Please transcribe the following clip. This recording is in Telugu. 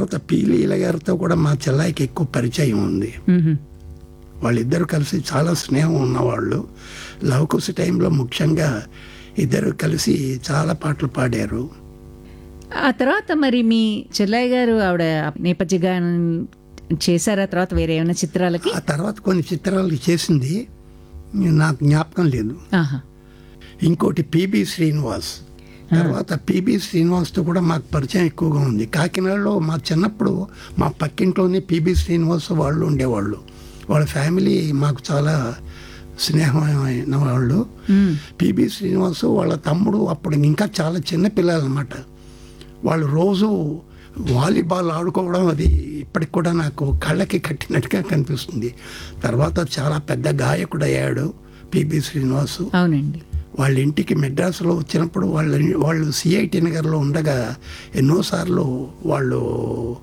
తర్వాత పీలీల గారితో కూడా మా చెల్లాయికి ఎక్కువ పరిచయం ఉంది మ్మ్. వాళ్ళిద్దరు కలిసి చాలా స్నేహం ఉన్నవాళ్ళు లవకుశ టైంలో ముఖ్యంగా ఇద్దరు కలిసి చాలా పాటలు పాడారు ఆ తర్వాత మరి మీ చెల్లయ్య గారు ఆవిడ నేపథ్య గానం చేశారా తర్వాత వేరే ఏమైనా చిత్రాలకి ఆ తర్వాత కొన్ని చిత్రాలు చేసింది నాకు జ్ఞాపకం లేదు ఆహా ఇంకోటి పిబి శ్రీనివాస్ తర్వాత పిబి శ్రీనివాస్తో కూడా మాకు పరిచయం ఎక్కువగా ఉంది కాకినాడలో మా చిన్నప్పుడు మా పక్కింట్లోనే పిబి శ్రీనివాస్ వాళ్ళు ఉండేవాళ్ళు వాళ్ళ ఫ్యామిలీ మాకు చాలా స్నేహమైన వాళ్ళు మ్మ్. పిబి శ్రీనివాసు వాళ్ళ తమ్ముడు అప్పుడు ఇంకా చాలా చిన్న పిల్లలు అనమాట వాళ్ళు రోజు వాలీబాల్ ఆడుకోవడం అది ఇప్పటికి కూడా నాకు కళ్ళకి కట్టినట్టుగా కనిపిస్తుంది తర్వాత చాలా పెద్ద గాయకుడు అయ్యాడు పిబి శ్రీనివాసు అవునండి వాళ్ళ ఇంటికి మెడ్రాస్లో వచ్చినప్పుడు వాళ్ళ వాళ్ళు సిఐటి నగర్లో ఉండగా ఎన్నోసార్లు వాళ్ళు